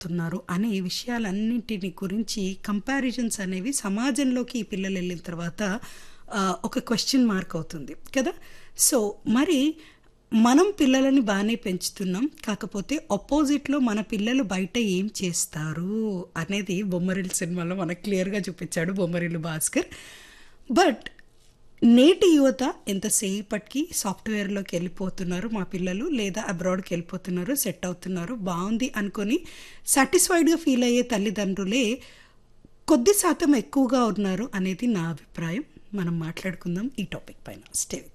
తున్నారు అనే విషయాలన్నింటిని గురించి కంపారిజన్స్ అనేవి సమాజంలోకి ఈ పిల్లలు వెళ్ళిన తర్వాత ఆ, ఒక క్వశ్చన్ మార్క్ అవుతుంది కదా సో మరి మనం పిల్లలని బాగానే పెంచుతున్నాం కాకపోతే ఆపోజిట్లో మన పిల్లలు బయట ఏం చేస్తారు అనేది బొమ్మరిల్లు సినిమాలో మనకు క్లియర్గా చూపించాడు బొమ్మరిల్లు భాస్కర్ బట్ నేటి యువత ఎంతసేపటికి సాఫ్ట్వేర్లోకి వెళ్ళిపోతున్నారు మా పిల్లలు లేదా అబ్రాడ్కి వెళ్ళిపోతున్నారు సెట్ అవుతున్నారు బాగుంది అనుకొని సాటిస్ఫైడ్గా ఫీల్ అయ్యే తల్లిదండ్రులే కొద్ది శాతం ఎక్కువగా ఉన్నారు అనేది నా అభిప్రాయం మనం మాట్లాడుకుందాం ఈ టాపిక్ పైన స్టే